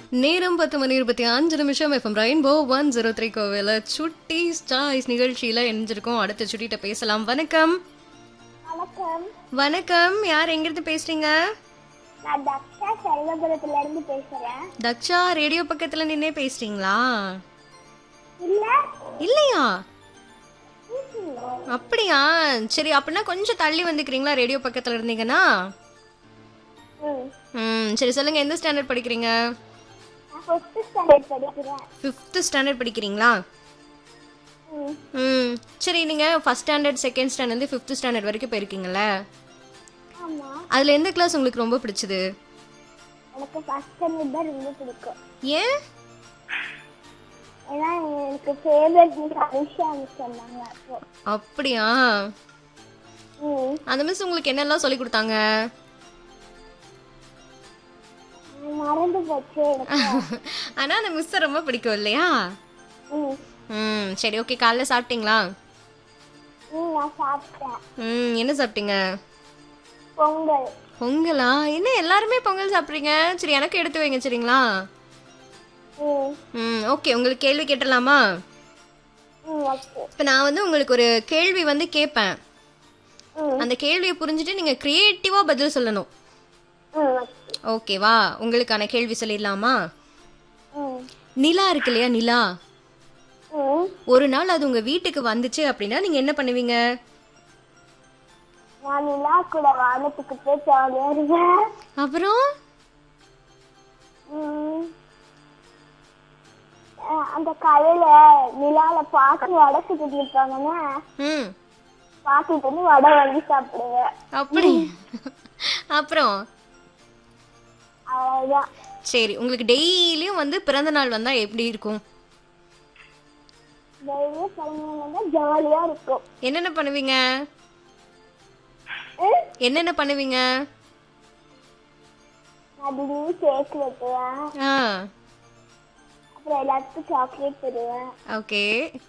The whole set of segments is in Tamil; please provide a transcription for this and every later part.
நேரம் பத்து மணி இருபத்தி அஞ்சு நிமிஷம் FM rainbow one zero three கோவில சுட்டி ஸ்டாய்ஸ் நிகழ்ச்சியில இணைஞ்சிருக்கோம் அடுத்த சுட்டிட்ட பேசலாம் வணக்கம் வணக்கம் வணக்கம் யார் எங்கிருந்து பேசுறீங்க நான் தக்ஷா செல்வபுரத்துல இருந்து பேசுறேன் தக்ஷா ரேடியோ பக்கத்துல நின்னே பேசுறீங்களா இல்ல இல்லையா அப்படியா சரி அப்படின்னா கொஞ்சம் தள்ளி வந்துக்கிறீங்களா ரேடியோ பக்கத்துல இருந்தீங்கன்னா ம். ம் சரி சொல்லுங்க எந்த ஸ்டாண்டர்ட் படிக்கிறீங்க நான் ஃபிஃப்த் ஸ்டாண்டர்ட் படிக்கிறேன் ஃபிஃப்த் ஸ்டாண்டர்ட் படிக்கிறீங்களா ம். ம் சரி நீங்கள் first standard second standard fifth standard வரைக்கும் போயிருக்கீங்கல்ல ஆமா அதில் எந்த கிளாஸ் உங்களுக்கு ரொம்ப பிடிச்சது எனக்கு ஃபர்ஸ்ட் ஸ்டாண்டர்ட் தான் ரொம்ப பிடிக்கும் ஏன் ஏன்னா எனக்கு ஃபேவரட் மிஸ் அனுஷா மிஸ் சொன்னாங்க அப்போ அப்படியா ம். அந்த மிஸ் உங்களுக்கு என்னெல்லாம் சொல்லி கொடுத்தாங்க மறந்து போச்சு எனக்கு ஆனால் அந்த மிஸ்ஸை ரொம்ப பிடிக்கும் இல்லையா ம். ம் சரி ஓகே காலைல சாப்பிட்டீங்களா ம், நான் சாப்பிட்டேன் ம் என்ன சாப்பிட்டீங்க பொங்கல் பொங்கலா என்ன எல்லாருமே பொங்கல் சாப்பிட்றீங்க சரி எனக்கு எடுத்து வைங்க சரிங்களா ம் ம் ஓகே உங்களுக்கு கேள்வி கேட்டலாமா ம் ஓகே இப்போ நான் வந்து உங்களுக்கு ஒரு கேள்வி வந்து கேட்பேன் ம் அந்த கேள்வியை புரிஞ்சுட்டு நீங்கள் க்ரியேட்டிவாக பதில் சொல்லணும் ம் ஓகே ஓகேவா உங்களுக்கான கேள்வி சொல்லிடலாமா ம் நிலா இருக்கு இல்லையா நிலா ம் ஒரு நாள் அது உங்க வீட்டுக்கு வந்துச்சு அப்படின்னா நீங்க என்ன பண்ணுவீங்க நான் நிலா கூட வானத்துக்கு போய் ஜாலியா இருப்பேன் அப்புறம் ம். அஹ் அந்த கடையில நிலால பாக்கு வடை சுத்திட்டு இருப்பாங்கன்னா ம் பாத்துட்டு வந்து வடை வாங்கி சாப்பிடுவேன் அப்படி அப்புறம் அவ்வளவுதான் சரி உங்களுக்கு டெய்லியும் வந்து பிறந்த நாள் வந்தா எப்படி இருக்கும் டெய்லியும் பிறந்தவங்க ஜாலியா இருக்கும் என்னென்ன பண்ணுவீங்க ம்? என்னென்ன பண்ணுவீங்க நான் திடீர்னு கேக் வெட்டுவேன் ஆ அப்புறம் எல்லாத்துக்கும் சாக்லேட் தருவேன் ஓகே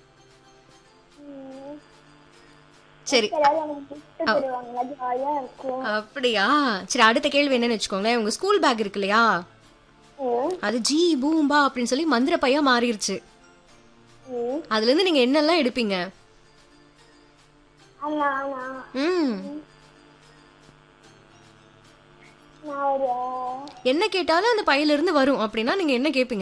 ம். சரி எல்லாரும் எனக்கு gift தருவாங்க ஜாலியா இருக்கும் அப்படியா சரி அடுத்த கேள்வி என்னன்னு வச்சுக்கோங்களேன் உங்க ஸ்கூல் பேக் இருக்கு இல்லையா ம். அது ஜி பூம்பா அப்படின்னு சொல்லி மந்திர பையா மாறிடுச்சு ம். அதுல இருந்து நீங்க என்னெல்லாம் எடுப்பீங்க ஆனா நான் ம் நான் ஒரு என்ன கேட்டாலும் அந்த பையில இருந்து வரும் அப்படின்னா நீங்க என்ன கேட்பீங்க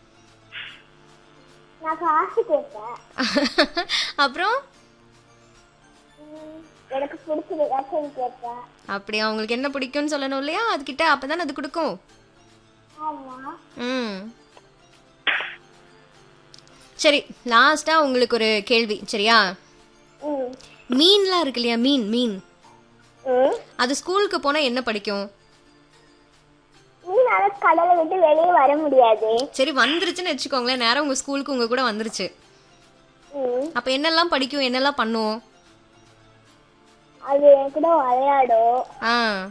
நான் காசு கேட்பேன் அப்புறம் ம். எனக்கு பிடிச்சது ஏதாச்சும் கேட்பேன் அப்படியா உங்களுக்கு என்ன பிடிக்கும்னு சொல்லணும் இல்லையா அதுகிட்ட அப்பதான் அது கொடுக்கும் ஆமா ம் சரி லாஸ்டா உங்களுக்கு ஒரு கேள்வி சரியா ம் மீன்லாம் இருக்கு இல்லையா மீன் மீன் ம் அது ஸ்கூலுக்கு போனா என்ன படிக்கும் மீனால கடலை விட்டு வெளியே வர முடியாது சரி வந்துருச்சுன்னு வச்சுக்கோங்களேன் நேரம் உங்க ஸ்கூலுக்கு உங்க கூட வந்துருச்சு ம் அப்ப என்னெல்லாம் படிக்கும் என்னெல்லாம் பண்ணும் அது என் கூட விளையாடும் ஆ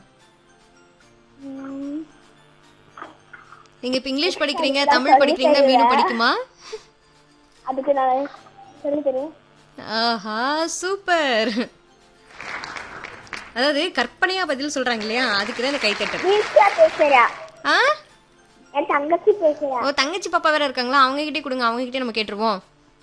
ம். நீங்க இப்ப இங்கிலீஷ் படிக்கிறீங்க தமிழ் படிக்கிறீங்கன்னா மீன் படிக்குமா அதுக்கு நான் சொல்லி தருவேன் ஆஹா சூப்பர் அதாவது கற்பனையா பதில் சொல்றாங்க இல்லையா அதுக்கு தான் இந்த கைத்தட்டல் வீட்ல பேசுறா ஆ என் தங்கச்சி பேசுறா ஓ தங்கச்சி பாப்பா வேற இருக்காங்களா அவங்க கிட்டே கொடுங்க அவங்க கிட்டே நம்ம கேட்டுருவோம்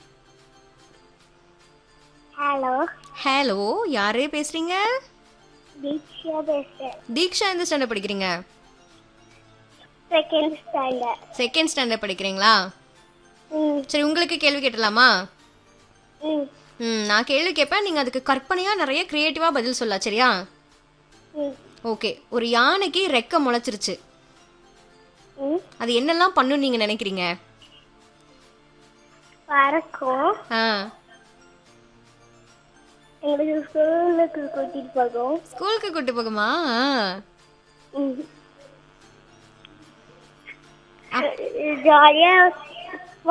ஹலோ ஹலோ யாரே பேசுறீங்க தீக்ஷா பேசுறேன் தீக்ஷா எந்த ஸ்டாண்டர்ட் படிக்கிறீங்க செகண்ட் ஸ்டாண்டர்ட் செகண்ட் ஸ்டாண்டர்ட் படிக்கிறீங்களா ம் சரி உங்களுக்கு கேள்வி கேட்டலாமா ம் ம் நான் கேள்வி கேட்பேன் நீங்க அதுக்கு கற்பனையா நிறைய கிரியேட்டிவா பதில் சொல்லலாம் சரியா ம் ஓகே ஒரு யானைக்கு ரெக்க முளைச்சிருச்சு ம் அது என்னெல்லாம் பண்ணும் நீங்க நினைக்கிறீங்க பறக்கும் ஆ எங்களுக்கு ஸ்கூலுக்கு கூட்டிட்டு போகும் ஸ்கூலுக்கு கூட்டு போகுமா ம் ஜாலியா